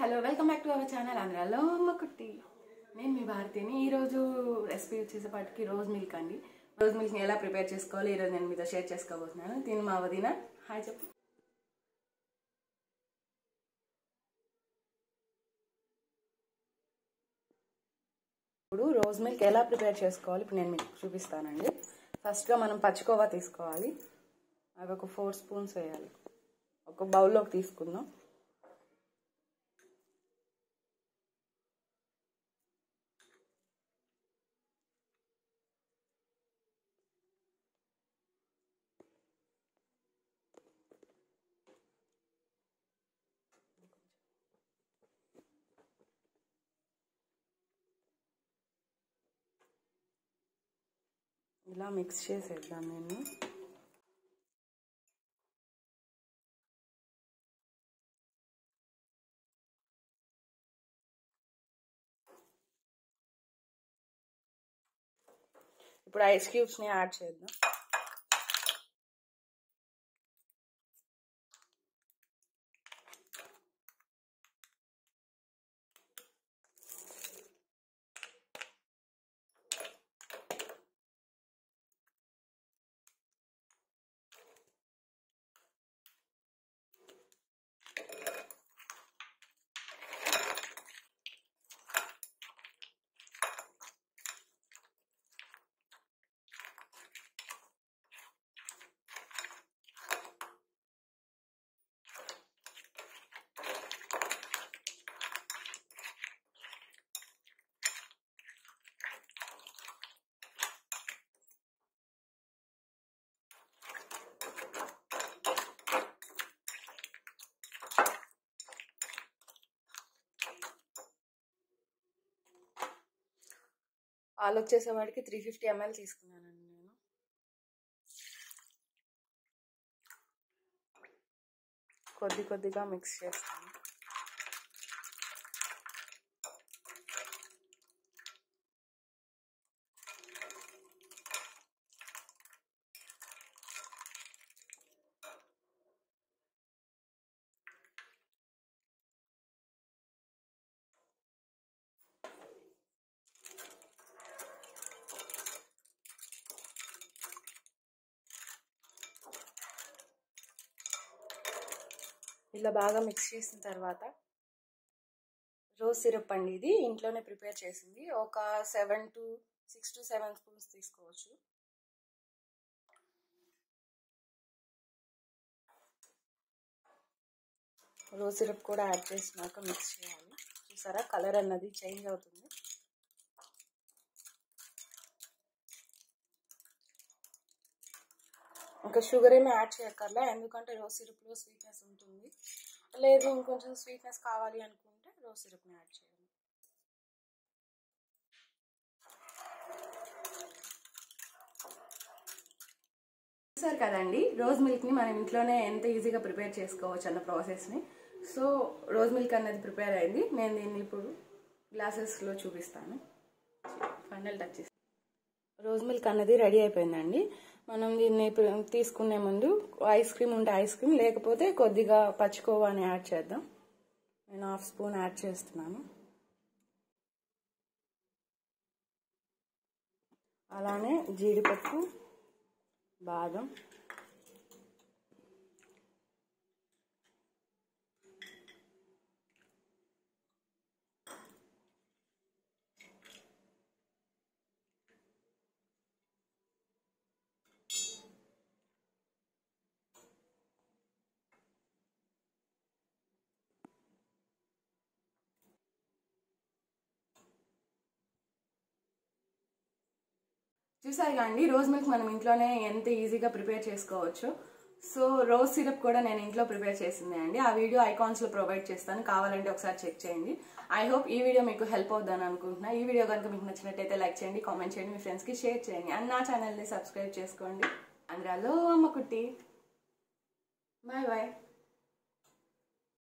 hello welcome back to our channel ఆంధ్రాలో అమ్మ కుట్టి నేను మీ భారతిని ఈరోజు రెసిపీ వచ్చేసేపాటికి రోజ్ మిల్క్ అండి రోజ్ మిల్క్ని ఎలా ప్రిపేర్ చేసుకోవాలి ఈరోజు నేను మీతో షేర్ చేసుకోబోతున్నాను తిని మా వదిన హాయ్ చెప్పు ఇప్పుడు రోజ్ మిల్క్ ఎలా ప్రిపేర్ చేసుకోవాలి ఇప్పుడు నేను మీకు చూపిస్తానండి ఫస్ట్గా మనం పచ్చికోవా తీసుకోవాలి అవి ఒక ఫోర్ స్పూన్స్ వేయాలి ఒక బౌల్లోకి తీసుకుందాం ఇలా మిక్స్ చేసేద్దాం నేను ఇప్పుడు ఐస్ క్యూబ్స్ని యాడ్ చేద్దాం పాలు వచ్చేసేవాడికి త్రీ ఫిఫ్టీ ఎంఎల్ తీసుకున్నానండి నేను కొద్ది కొద్దిగా మిక్స్ చేస్తాను ఇలా బాగా మిక్స్ చేసిన తర్వాత రోజ్ సిరప్ అండి ఇది ఇంట్లోనే ప్రిపేర్ చేసింది ఒక seven to six to seven spoons తీసుకోవచ్చు రోజ్ సిరప్ కూడా యాడ్ చేసినాక మిక్స్ చేయాలి చూసారా కలర్ అన్నది చేంజ్ అవుతుంది ఇంకా షుగర్ ఏమి యాడ్ చేయక్కర్లే ఎందుకంటే రోజ్ సిరప్లో స్వీట్నెస్ ఉంటుంది లేదు ఇంకొంచెం స్వీట్నెస్ కావాలి అనుకుంటే రోజ్ సిరప్ని యాడ్ చేయాలి చూసారు కదండి రోజ్ మిల్క్ని మనం ఇంట్లోనే ఎంత ఈజీగా ప్రిపేర్ చేసుకోవచ్చు అన్న ప్రాసెస్ని సో రోజ్ మిల్క్ అనేది ప్రిపేర్ అయింది నేను దీన్ని ఇప్పుడు గ్లాసెస్లో చూపిస్తాను ఫైనల్ టచ్ రోజ్ మిల్క్ అన్నది రెడీ అయిపోయిందండి మనం దీన్ని తీసుకునే ముందు ఐస్ క్రీమ్ ఉంటే ఐస్ క్రీమ్ లేకపోతే కొద్దిగా పచ్చికోవాని యాడ్ చేద్దాం నేను హాఫ్ స్పూన్ యాడ్ చేస్తున్నాను అలానే జీడిపప్పు బాదం చూసారు అండి రోజ్ మిల్క్ మనం ఇంట్లోనే ఎంత ఈజీగా ప్రిపేర్ చేసుకోవచ్చు సో రోజ్ సిరప్ కూడా నేను ఇంట్లో ప్రిపేర్ చేసింది అండి ఆ వీడియో ఐకాన్స్లో ప్రొవైడ్ చేస్తాను కావాలంటే ఒకసారి చెక్ చేయండి ఐ హోప్ ఈ వీడియో మీకు హెల్ప్ అవుతుందని అనుకుంటున్నా ఈ వీడియో కనుక మీకు నచ్చినట్టయితే లైక్ చేయండి కామెంట్ చేయండి మీ ఫ్రెండ్స్కి షేర్ చేయండి అండ్ నా ఛానల్ని సబ్స్క్రైబ్ చేసుకోండి అందులో అమ్మ కుట్టి బాయ్ బాయ్